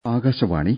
ആകാശവാണി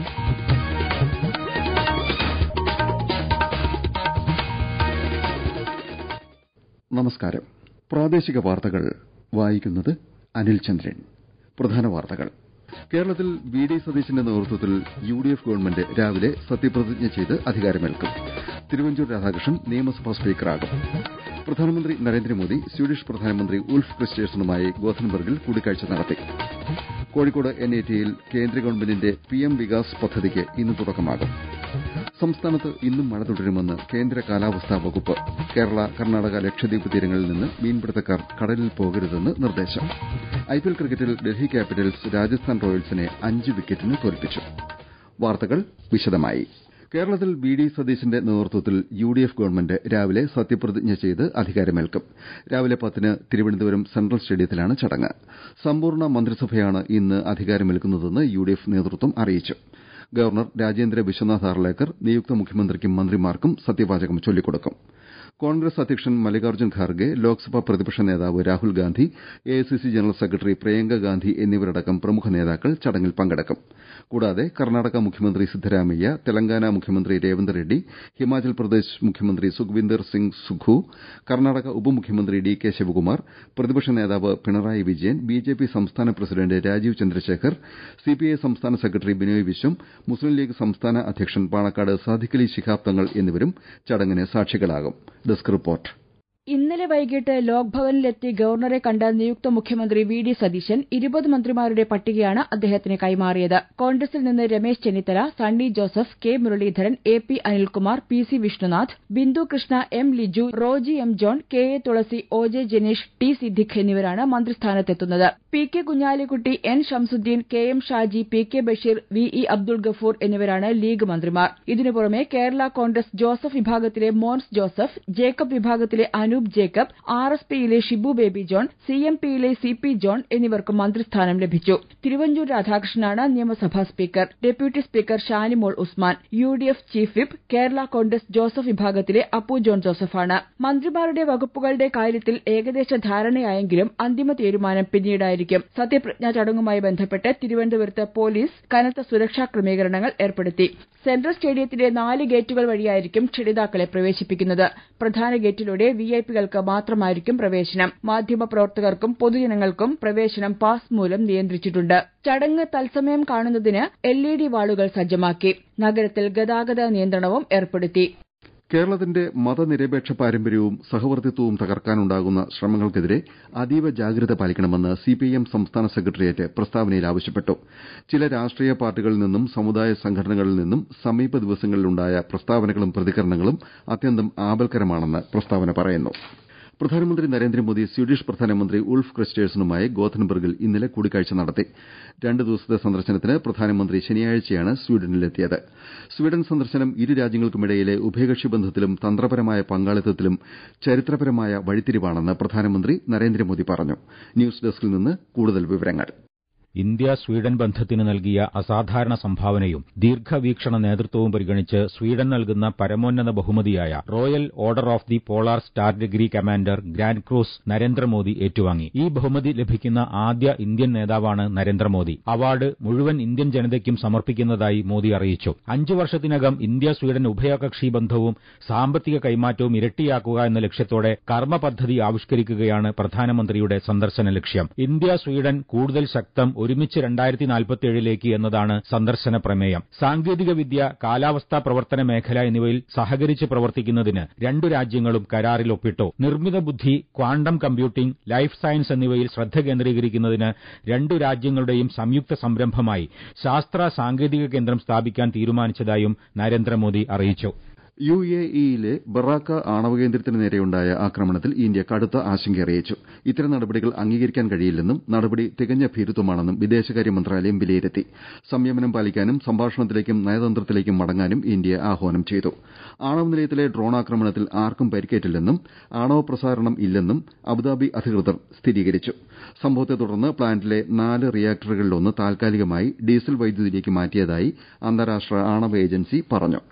നമസ്കാരം പ്രാദേശിക വാർത്തകൾ വായിക്കുന്നത് അനിൽ ചന്ദ്രൻ പ്രധാന വാർത്തകൾ കേരളത്തിൽ വി ഡി സതീശന്റെ നേതൃത്വത്തിൽ യു ഡി എഫ് ഗവൺമെന്റ് രാവിലെ സത്യപ്രതിജ്ഞ ചെയ്ത് അധികാരമേൽക്കും തിരുവഞ്ചൂർ രാധാകൃഷ്ണൻ നിയമസഭാ സ്പീക്കറാകും പ്രധാനമന്ത്രി നരേന്ദ്രമോദി സ്വീഡിഷ് പ്രധാനമന്ത്രി ഉൾഫ് ക്രിസ്റ്റേഴ്സണുമായി ഗോഥൻബർഗിൽ കൂടിക്കാഴ്ച നടത്തി കോഴിക്കോട് എൻ ഐ ടിയിൽ കേന്ദ്ര ഗവൺമെന്റിന്റെ പി എം വികാസ് പദ്ധതിക്ക് ഇന്ന് തുടക്കമാകും സംസ്ഥാനത്ത് ഇന്നും മഴ തുടരുമെന്ന് കേന്ദ്ര കാലാവസ്ഥാ വകുപ്പ് കേരള കർണാടക ലക്ഷദ്വീപ് തീരങ്ങളിൽ നിന്ന് മീൻപിടുത്തക്കാർ കടലിൽ പോകരുതെന്ന് നിർദ്ദേശം ഐപിഎൽ ക്രിക്കറ്റിൽ ഡൽഹി ക്യാപിറ്റൽസ് രാജസ്ഥാൻ റോയൽസിനെ അഞ്ച് വിക്കറ്റിന് തോൽപ്പിച്ചു വാർത്തകൾ വിശദമായി കേരളത്തിൽ വി ഡി സതീശന്റെ നേതൃത്വത്തിൽ യു ഡി എഫ് ഗവൺമെന്റ് രാവിലെ സത്യപ്രതിജ്ഞ ചെയ്ത് അധികാരമേൽക്കും രാവിലെ പത്തിന് തിരുവനന്തപുരം സെൻട്രൽ സ്റ്റേഡിയത്തിലാണ് ചടങ്ങ് സമ്പൂർണ്ണ മന്ത്രിസഭയാണ് ഇന്ന് അധികാരമേൽക്കുന്നതെന്ന് യു ഡി എഫ് നേതൃത്വം അറിയിച്ചു ഗവർണർ രാജേന്ദ്ര വിശ്വനാഥ് ആർലേക്കർ നിയുക്ത മുഖ്യമന്ത്രിക്കും മന്ത്രിമാർക്കും സത്യവാചകം ചൊല്ലിക്കൊടുക്കും കോൺഗ്രസ് അധ്യക്ഷൻ മല്ലികാർജ്ജുൻ ഖാർഗെ ലോക്സഭാ പ്രതിപക്ഷ നേതാവ് Rahul Gandhi AICC general secretary Priyanka Gandhi എന്നിവരടക്കം പ്രമുഖ നേതാക്കൾ ചടങ്ങിൽ പങ്കെടുക്കും കൂടാതെ കർണാടക മുഖ്യമന്ത്രി സിദ്ധരാമയ്യ തെലങ്കാന മുഖ്യമന്ത്രി രേവന്ത് റെഡ്ഡി ഹിമാചൽ പ്രദേശ് മുഖ്യമന്ത്രി സുഖ്വിന്ദർ സിംഗ് സുഖു കർണാടക ഉപമുഖ്യമന്ത്രി ഡി കെ ശിവകുമാർ പ്രതിപക്ഷ നേതാവ് പിണറായി വിജയൻ ബിജെപി സംസ്ഥാന പ്രസിഡന്റ് രാജീവ് ചന്ദ്രശേഖർ സിപിഐ സംസ്ഥാന secretary Binoy Viswam Muslim League സംസ്ഥാന അധ്യക്ഷൻ പാണക്കാട് സാദിഖലി ശിഹാബ് തങ്ങൾ എന്നിവരും ചടങ്ങിന് സാക്ഷികളാകും ഡെസ്ക് റിപ്പോർട്ട് ഇന്നലെ വൈകിട്ട് ലോക്ഭവനിലെത്തി ഗവർണറെ കണ്ട നിയുക്ത മുഖ്യമന്ത്രി വി ഡി സതീശൻ ഇരുപത് മന്ത്രിമാരുടെ പട്ടികയാണ് അദ്ദേഹത്തിന് കൈമാറിയത് കോൺഗ്രസിൽ നിന്ന് Ramesh Chennithala Sunny Joseph K Muraleedharan A P Anilkumar P C Vishnunath Bindu Krishna M Liju Roji M John K A Thulasi O J Janeesh T Siddique എന്നിവരാണ് മന്ത്രിസ്ഥാനത്തെത്തുന്നത് P K Kunhalikutty N Shamsuddin K M Shaji P K Basheer V E Abdul Gafoor എന്നിവരാണ് ലീഗ് മന്ത്രിമാർ ഇതിനു പുറമെ കേരള കോൺഗ്രസ് ജോസഫ് വിഭാഗത്തിലെ മോൻസ് ജോസഫ് ജേക്കബ് വിഭാഗത്തിലെ അനൂപ് ജേക്കബ് ആർ എസ് പിയിലെ Shibu Baby John C M പിയിലെ സി പി ജോൺ എന്നിവർക്കും മന്ത്രിസ്ഥാനം ലഭിച്ചു തിരുവഞ്ചൂർ രാധാകൃഷ്ണനാണ് നിയമസഭാ speaker deputy speaker Shanimol Usman U D F chief whip Kerala Congress Joseph വിഭാഗത്തിലെ അപ്പു ജോൺ ജോസഫാണ് മന്ത്രിമാരുടെ വകുപ്പുകളുടെ കാര്യത്തിൽ ഏകദേശ ധാരണയായെങ്കിലും അന്തിമ തീരുമാനം പിന്നീടായിരിക്കും സത്യപ്രതിജ്ഞാ ചടങ്ങുമായി ബന്ധപ്പെട്ട് തിരുവനന്തപുരത്ത് പോലീസ് കനത്ത സുരക്ഷാ ക്രമീകരണങ്ങൾ ഏർപ്പെടുത്തി സെൻട്രൽ സ്റ്റേഡിയത്തിന്റെ നാല് ഗേറ്റുകൾ വഴിയായിരിക്കും ക്ഷണിതാക്കളെ പ്രവേശിപ്പിക്കുന്നത് പ്രധാന ഗേറ്റിലൂടെ വിഐപികൾക്ക് മാത്രമായിരിക്കും പ്രവേശനം മാധ്യമപ്രവർത്തകർക്കും പൊതുജനങ്ങൾക്കും പ്രവേശനം പാസ് മൂലം നിയന്ത്രിച്ചിട്ടുണ്ട് ചടങ്ങ് തത്സമയം കാണുന്നതിന് എൽഇഡി വാളുകൾ സജ്ജമാക്കി നഗരത്തിൽ ഗതാഗത നിയന്ത്രണവും ഏർപ്പെടുത്തി കേരളത്തിന്റെ മതനിരപേക്ഷ പാരമ്പര്യവും സഹവർത്തിത്വവും തകർക്കാനുണ്ടാകുന്ന ശ്രമങ്ങൾക്കെതിരെ അതീവ ജാഗ്രത പാലിക്കണമെന്ന് സിപിഐഎം സംസ്ഥാന സെക്രട്ടേറിയറ്റ് പ്രസ്താവനയിൽ ആവശ്യപ്പെട്ടു ചില രാഷ്ട്രീയ പാർട്ടികളിൽ നിന്നും സമുദായ സംഘടനകളിൽ നിന്നും സമീപ ദിവസങ്ങളിലുണ്ടായ പ്രസ്താവനകളും പ്രതികരണങ്ങളും അത്യന്തം ആപൽക്കരമാണെന്ന് പ്രസ്താവന പറയുന്നു പ്രധാനമന്ത്രി നരേന്ദ്രമോദി സ്വീഡിഷ് പ്രധാനമന്ത്രി ഉൾഫ് ക്രിസ്റ്റേഴ്സണുമായി ഗോഥൻബർഗിൽ ഇന്നലെ കൂടിക്കാഴ്ച നടത്തി രണ്ട് ദിവസത്തെ സന്ദർശനത്തിന് പ്രധാനമന്ത്രി ശനിയാഴ്ചയാണ് സ്വീഡനിലെത്തിയത് സ്വീഡൻ സന്ദർശനം ഇരു രാജ്യങ്ങൾക്കുമിടയിലെ ഉഭയകക്ഷി ബന്ധത്തിലും തന്ത്രപരമായ പങ്കാളിത്തത്തിലും ചരിത്രപരമായ വഴിത്തിരിവാണെന്ന് പ്രധാനമന്ത്രി നരേന്ദ്രമോദി പറഞ്ഞു ന്യൂസ് ഡെസ്കിൽ നിന്ന് കൂടുതൽ വിവരങ്ങൾ ഇന്ത്യ സ്വീഡൻ ബന്ധത്തിന് നൽകിയ അസാധാരണ സംഭാവനയും ദീർഘവീക്ഷണ നേതൃത്വവും പരിഗണിച്ച് സ്വീഡൻ നൽകുന്ന പരമോന്നത ബഹുമതിയായ Royal Order of the Polar Star degree commander grand cross Narendra Modi ഏറ്റുവാങ്ങി ഈ ബഹുമതി ലഭിക്കുന്ന ആദ്യ ഇന്ത്യൻ നേതാവാണ് നരേന്ദ്രമോദി അവാർഡ് മുഴുവൻ ഇന്ത്യൻ ജനതയ്ക്കും സമർപ്പിക്കുന്നതായി മോദി അറിയിച്ചു അഞ്ചു വർഷത്തിനകം ഇന്ത്യ സ്വീഡൻ ഉഭയകക്ഷി ബന്ധവും സാമ്പത്തിക കൈമാറ്റവും ഇരട്ടിയാക്കുക എന്ന ലക്ഷ്യത്തോടെ കർമ്മ പദ്ധതി ആവിഷ്കരിക്കുകയാണ് പ്രധാനമന്ത്രിയുടെ സന്ദർശന ലക്ഷ്യം ഇന്ത്യ സ്വീഡൻ കൂടുതൽ ശക്തം ഒരുമിച്ച് രണ്ടായിരത്തി നാൽപ്പത്തിയേഴിലേക്ക് എന്നതാണ് സന്ദർശന പ്രമേയം സാങ്കേതികവിദ്യ കാലാവസ്ഥാ പ്രവർത്തന മേഖല എന്നിവയിൽ സഹകരിച്ച് പ്രവർത്തിക്കുന്നതിന് രണ്ടു രാജ്യങ്ങളും കരാറിൽ ഒപ്പിട്ടു നിർമ്മിത ബുദ്ധി ക്വാണ്ടം കമ്പ്യൂട്ടിംഗ് ലൈഫ് സയൻസ് എന്നിവയിൽ ശ്രദ്ധ കേന്ദ്രീകരിക്കുന്നതിന് രണ്ടു രാജ്യങ്ങളുടെയും സംയുക്ത സംരംഭമായി ശാസ്ത്ര സാങ്കേതിക കേന്ദ്രം സ്ഥാപിക്കാൻ തീരുമാനിച്ചതായും നരേന്ദ്രമോദി അറിയിച്ചു യു എ ഇയിലെ ബറാക്ക ആണവ കേന്ദ്രത്തിന് നേരെയുണ്ടായ ആക്രമണത്തിൽ ഇന്ത്യ കടുത്ത ആശങ്കയറിയിച്ചു ഇത്തരം നടപടികൾ അംഗീകരിക്കാൻ കഴിയില്ലെന്നും നടപടി തികഞ്ഞ ഭീരുത്വമാണെന്നും വിദേശകാര്യ മന്ത്രാലയം വിലയിരുത്തി സംയമനം പാലിക്കാനും സംഭാഷണത്തിലേക്കും നയതന്ത്രത്തിലേക്കും മടങ്ങാനും ഇന്ത്യ ആഹ്വാനം ചെയ്തു ആണവ നിലയത്തിലെ ഡ്രോൺ ആക്രമണത്തിൽ ആർക്കും പരിക്കേറ്റില്ലെന്നും ആണവ പ്രസാരണം ഇല്ലെന്നും അബുദാബി അധികൃതർ സ്ഥിരീകരിച്ചു സംഭവത്തെ തുടർന്ന് പ്ലാന്റിലെ നാല് റിയാക്ടറുകളിലൊന്ന് താൽക്കാലികമായി ഡീസൽ വൈദ്യുതിയിലേക്ക് മാറ്റിയതായി അന്താരാഷ്ട്ര ആണവ ഏജൻസി പറഞ്ഞു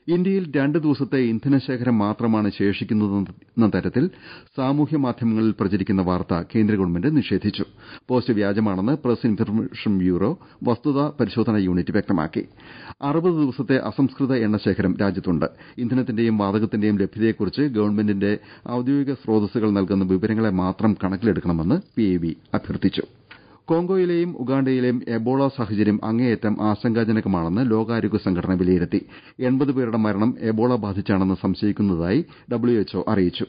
ഇന്ത്യയിൽ രണ്ട് ദിവസത്തെ ഇന്ധനശേഖരം മാത്രമാണ് ശേഷിക്കുന്നതെന്ന തരത്തിൽ സാമൂഹ്യ മാധ്യമങ്ങളിൽ പ്രചരിക്കുന്ന വാർത്ത കേന്ദ്ര ഗവൺമെന്റ് നിഷേധിച്ചു പോസ്റ്റ് വ്യാജമാണെന്ന് പ്രസ് ഇൻഫർമേഷൻ ബ്യൂറോ വസ്തുതാ പരിശോധനാ യൂണിറ്റ് വ്യക്തമാക്കി അറുപത് ദിവസത്തെ അസംസ്കൃത എണ്ണശേഖരം രാജ്യത്തുണ്ട് ഇന്ധനത്തിന്റെയും വാതകത്തിന്റെയും ലഭ്യതയെക്കുറിച്ച് ഗവൺമെന്റിന്റെ ഔദ്യോഗിക സ്രോതസ്സുകൾ നൽകുന്ന വിവരങ്ങളെ മാത്രം കണക്കിലെടുക്കണമെന്ന് പിഐബി അഭ്യർത്ഥിച്ചു കോങ്കോയിലെയും ഉഗാണ്ടയിലെയും എബോള സാഹചര്യം അങ്ങേയറ്റം ആശങ്കാജനകമാണെന്ന് ലോകാരോഗ്യ സംഘടന വിലയിരുത്തി എൺപത് പേരുടെ മരണം എബോള ബാധിച്ചാണെന്ന് സംശയിക്കുന്നതായി ഡബ്ല്യുഎച്ച്ഒ അറിയിച്ചു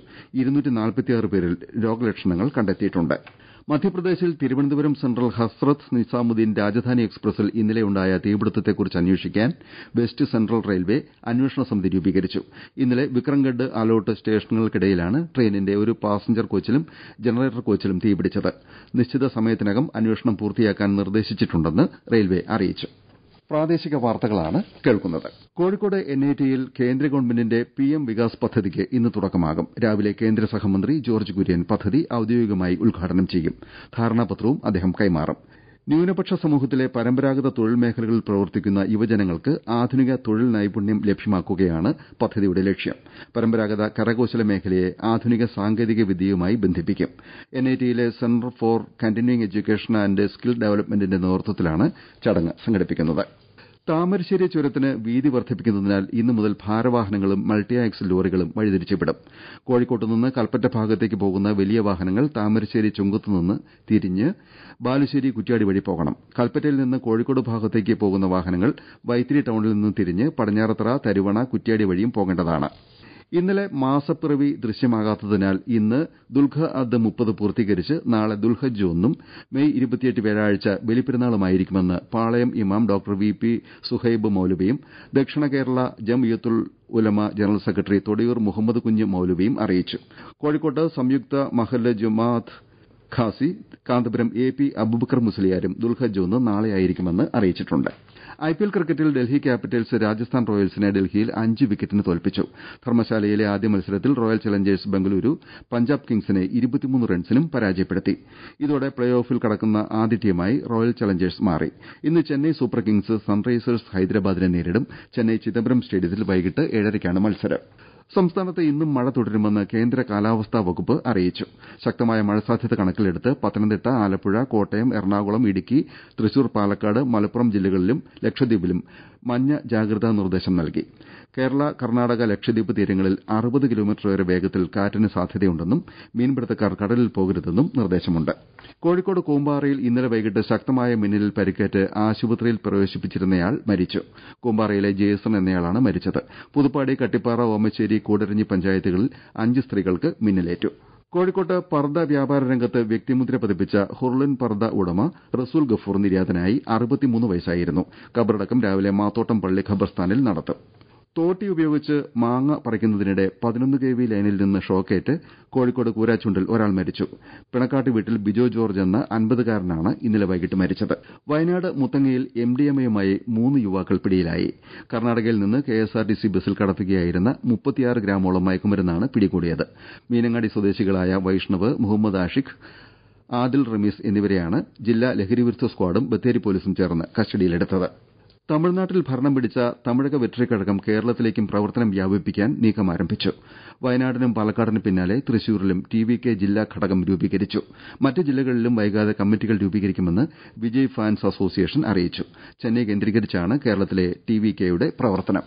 പേരിൽ രോഗലക്ഷണങ്ങൾ കണ്ടെത്തിയിട്ടുണ്ട് മധ്യപ്രദേശിൽ തിരുവനന്തപുരം സെൻട്രൽ ഹസ്രത്ത് നിസാമുദ്ദീൻ രാജധാനി എക്സ്പ്രസിൽ ഇന്നലെയുണ്ടായ തീപിടുത്തത്തെക്കുറിച്ച് അന്വേഷിക്കാൻ വെസ്റ്റ് സെൻട്രൽ റെയിൽവെ അന്വേഷണ സമിതി രൂപീകരിച്ചു ഇന്നലെ വിക്രംഗഡ് അലോട്ട് സ്റ്റേഷനുകൾക്കിടയിലാണ് ട്രെയിനിന്റെ ഒരു പാസഞ്ചർ കോച്ചിലും ജനറേറ്റർ കോച്ചിലും തീപിടിച്ചത് നിശ്ചിത സമയത്തിനകം അന്വേഷണം പൂർത്തിയാക്കാൻ നിർദ്ദേശിച്ചിട്ടുണ്ടെന്ന് റെയിൽവെ അറിയിച്ചു പ്രാദേശിക വാർത്തകളാണ് കേൾക്കുന്നത് കോഴിക്കോട് എൻഐടിയിൽ കേന്ദ്ര ഗവൺമെന്റിന്റെ പിഎം വികാസ് പദ്ധതിക്ക് ഇന്ന് തുടക്കമാകും രാവിലെ കേന്ദ്ര സഹമന്ത്രി ജോർജ് കുര്യൻ പദ്ധതി ഔദ്യോഗികമായി ഉദ്ഘാടനം ചെയ്യും ധാരണാപത്രവും അദ്ദേഹം കൈമാറും ന്യൂനപക്ഷ സമൂഹത്തിലെ പരമ്പരാഗത തൊഴിൽ മേഖലകളിൽ പ്രവർത്തിക്കുന്ന യുവജനങ്ങൾക്ക് ആധുനിക തൊഴിൽ നൈപുണ്യം ലഭ്യമാക്കുകയാണ് പദ്ധതിയുടെ ലക്ഷ്യം പരമ്പരാഗത കരകൌശല മേഖലയെ ആധുനിക സാങ്കേതിക വിദ്യയുമായി ബന്ധിപ്പിക്കും എൻഐടിയിലെ centre for continuing education and skill ഡെവലപ്മെന്റിന്റെ നേതൃത്വത്തിലാണ് ചടങ്ങ് സംഘടിപ്പിക്കുന്നത് താമരശ്ശേരി ചുരത്തിന് വീതി വർദ്ധിപ്പിക്കുന്നതിനാൽ ഇന്നു മുതൽ ഭാരവാഹനങ്ങളും മൾട്ടി ആക്സിൽ ലോറികളും വഴിതിരിച്ചുവിടും കോഴിക്കോട്ട് നിന്ന് കൽപ്പറ്റ ഭാഗത്തേക്ക് പോകുന്ന വലിയ വാഹനങ്ങൾ താമരശ്ശേരി ചുങ്കത്തുനിന്ന് തിരിഞ്ഞ് ബാലുശ്ശേരി കുറ്റ്യാടി വഴി പോകണം കൽപ്പറ്റയിൽ നിന്ന് കോഴിക്കോട് ഭാഗത്തേക്ക് പോകുന്ന വാഹനങ്ങൾ വൈത്തിരി ടൌണിൽ നിന്ന് തിരിഞ്ഞ് പടിഞ്ഞാറത്തറ തരുവണ കുറ്റ്യാടി വഴിയും പോകേണ്ടതാണ് ഇന്നലെ മാസപ്പിറവി ദൃശ്യമാകാത്തതിനാൽ ഇന്ന് ദുൽഖ അദ് മുപ്പത് പൂർത്തീകരിച്ച് നാളെ ദുൽഹജ്ജ് ഒന്നും മെയ് ഇരുപത്തിയെട്ട് വ്യാഴാഴ്ച ബലിപ്പെരുന്നാളുമായിരിക്കുമെന്ന് പാളയം ഇമാം ഡോക്ടർ വി പി സുഹൈബ് മൌലവിയും ദക്ഷിണ കേരള ജംഇയ്യത്തുൽ ഉലമ ജനറൽ സെക്രട്ടറി തൊടിയൂർ മുഹമ്മദ് കുഞ്ഞ് മൌലവിയും അറിയിച്ചു കോഴിക്കോട്ട് സംയുക്ത മഹല്ല് ജുമാഅത്ത് ഖാസി കാന്തപുരം എ പി അബുബക്കർ മുസ്ലിയാരും ദുൽഹജ്ജ് ഒന്ന് നാളെയായിരിക്കുമെന്ന് അറിയിച്ചിട്ടുണ്ട് ഐപിഎൽ ക്രിക്കറ്റിൽ ഡൽഹി ക്യാപിറ്റൽസ് രാജസ്ഥാൻ റോയൽസിനെ ഡൽഹിയിൽ അഞ്ച് വിക്കറ്റിന് തോൽപ്പിച്ചു ധർമ്മശാലയിലെ ആദ്യ മത്സരത്തിൽ റോയൽ ചലഞ്ചേഴ്സ് ബംഗളൂരു പഞ്ചാബ് കിങ്സിനെ റൺസിനും പരാജയപ്പെടുത്തി ഇതോടെ പ്ലേ ഓഫിൽ കടക്കുന്ന ആദ്യ ടീമായി റോയൽ ചലഞ്ചേഴ്സ് മാറി ഇന്ന് ചെന്നൈ സൂപ്പർ കിങ്സ് സൺറൈസേഴ്സ് ഹൈദരാബാദിനെ നേരിടും ചെന്നൈ ചിദംബരം സ്റ്റേഡിയത്തിൽ വൈകിട്ട് ഏഴരയ്ക്കാണ് മത്സരം സംസ്ഥാനത്ത് ഇന്നും മഴ തുടരുമെന്ന് കേന്ദ്ര കാലാവസ്ഥാ വകുപ്പ് അറിയിച്ചു ശക്തമായ മഴ സാധ്യത കണക്കിലെടുത്ത് പത്തനംതിട്ട ആലപ്പുഴ കോട്ടയം എറണാകുളം ഇടുക്കി തൃശൂർ പാലക്കാട് മലപ്പുറം ജില്ലകളിലും ലക്ഷദ്വീപിലും മഞ്ഞ ജാഗ്രതാ നിർദ്ദേശം നൽകി കേരള കർണാടക ലക്ഷദ്വീപ് തീരങ്ങളിൽ അറുപത് കിലോമീറ്റർ വരെ വേഗത്തിൽ കാറ്റിന് സാധ്യതയുണ്ടെന്നും മീൻപിടുത്തക്കാർ കടലിൽ പോകരുതെന്നും നിർദ്ദേശമുണ്ട് കോഴിക്കോട് കൂമ്പാറയിൽ ഇന്നലെ വൈകിട്ട് ശക്തമായ മിന്നലിൽ പരിക്കേറ്റ് ആശുപത്രിയിൽ പ്രവേശിപ്പിച്ചിരുന്നയാൾ മരിച്ചു കൂമ്പാറയിലെ ജേസൺ എന്നയാളാണ് മരിച്ചത് പുതുപ്പാടി കട്ടിപ്പാറ ഓമശ്ശേരി കൂടരഞ്ഞി പഞ്ചായത്തുകളിൽ അഞ്ച് സ്ത്രീകൾക്ക് മിന്നലേറ്റു കോഴിക്കോട്ട് പർദ്ദ വ്യാപാര രംഗത്ത് വ്യക്തിമുദ്ര പതിപ്പിച്ച ഹുർലിൻ പർദ്ദ ഉടമ റസൂൽ ഗഫൂർ നിര്യാതനായി അറുപത്തിമൂന്ന് വയസ്സായിരുന്നു കബറടക്കം രാവിലെ മാത്തോട്ടം പള്ളി ഖബർസ്ഥാനിൽ നടത്തും തോട്ടി ഉപയോഗിച്ച് മാങ്ങ പറിക്കുന്നതിനിടെ പതിനൊന്ന് കെ വി ലൈനിൽ നിന്ന് ഷോക്കേറ്റ് കോഴിക്കോട് കൂരാച്ചുണ്ടിൽ ഒരാൾ മരിച്ചു പിണക്കാട്ട് വീട്ടിൽ ബിജോ ജോർജ് എന്ന അൻപതുകാരനാണ് ഇന്നലെ വൈകിട്ട് മരിച്ചത് വയനാട് മുത്തങ്ങയിൽ എംഡിഎംഎയുമായി മൂന്ന് യുവാക്കൾ പിടിയിലായി കർണാടകയിൽ നിന്ന് കെഎസ്ആർടിസി ബസ്സിൽ കടത്തുകയായിരുന്ന മുപ്പത്തിയാറ് ഗ്രാമോളം മയക്കുമരുന്നാണ് പിടികൂടിയത് മീനങ്ങാടി സ്വദേശികളായ വൈഷ്ണവ് മുഹമ്മദ് ആഷിഖ് ആദിൽ റമീസ് എന്നിവരെയാണ് ജില്ലാ ലഹരിവിരുദ്ധ സ്ക്വാഡും ബത്തേരി പോലീസും ചേർന്ന് കസ്റ്റഡിയിലെടുത്തത് തമിഴ്നാട്ടിൽ ഭരണം പിടിച്ച തമിഴക വെട്രി കഴകം കേരളത്തിലേക്കും പ്രവർത്തനം വ്യാപിപ്പിക്കാൻ നീക്കം ആരംഭിച്ചു വയനാടിനും പാലക്കാടിനും പിന്നാലെ തൃശൂരിലും ടി വി കെ ജില്ലാ ഘടകം രൂപീകരിച്ചു മറ്റ് ജില്ലകളിലും വൈകാതെ കമ്മിറ്റികൾ രൂപീകരിക്കുമെന്ന് വിജയ് ഫാൻസ് അസോസിയേഷൻ അറിയിച്ചു ചെന്നൈ കേന്ദ്രീകരിച്ചാണ് കേരളത്തിലെ ടി വി കെയുടെ പ്രവർത്തനം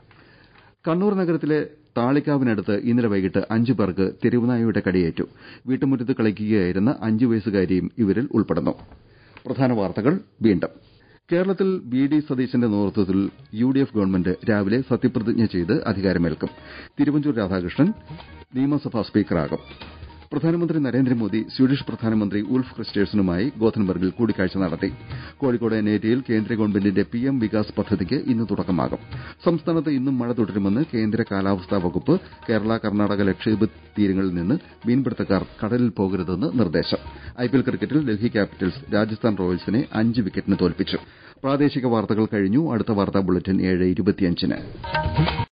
കണ്ണൂർ നഗരത്തിലെ താളിക്കാവിനടുത്ത് ഇന്നലെ വൈകിട്ട് അഞ്ചു പേർക്ക് തെരുവുനായയുടെ കടിയേറ്റു വീട്ടുമുറ്റത്ത് കളിക്കുകയായിരുന്ന അഞ്ചു വയസ്സുകാരിയും ഇവരിൽ ഉൾപ്പെടുന്നു പ്രധാന വാർത്തകൾ വീണ്ടും കേരളത്തിൽ വി ഡി സതീശന്റെ നേതൃത്വത്തിൽ യു ഡി എഫ് ഗവൺമെന്റ് രാവിലെ സത്യപ്രതിജ്ഞ ചെയ്ത് അധികാരമേൽക്കും തിരുവഞ്ചൂർ രാധാകൃഷ്ണൻ നിയമസഭാ സ്പീക്കറാകും പ്രധാനമന്ത്രി നരേന്ദ്രമോദി സ്വീഡിഷ് പ്രധാനമന്ത്രി ഉൾഫ് ക്രിസ്റ്റേഴ്സനുമായി ഗോഥൻബർഗിൽ കൂടിക്കാഴ്ച നടത്തി കോഴിക്കോട് നേറ്റയിൽ കേന്ദ്ര ഗവൺമെന്റിന്റെ പി എം വികാസ് പദ്ധതിക്ക് ഇന്ന് തുടക്കമാകും സംസ്ഥാനത്ത് ഇന്നും മഴ തുടരുമെന്ന് കേന്ദ്ര കാലാവസ്ഥാ വകുപ്പ് കേരള കർണാടക ലക്ഷദ്വീപ് തീരങ്ങളിൽ നിന്ന് മീൻപിടുത്തക്കാർ കടലിൽ പോകരുതെന്ന് നിർദ്ദേശം ഐപിഎൽ ക്രിക്കറ്റിൽ ഡൽഹി ക്യാപിറ്റൽസ് രാജസ്ഥാൻ റോയൽസിനെ അഞ്ച് വിക്കറ്റിന് തോൽപ്പിച്ചു പ്രാദേശിക വാർത്തകൾ കഴിഞ്ഞു അടുത്ത വാർത്താ ബുള്ളറ്റിൻ ഏഴ് ഇരുപത്തിയഞ്ചിന്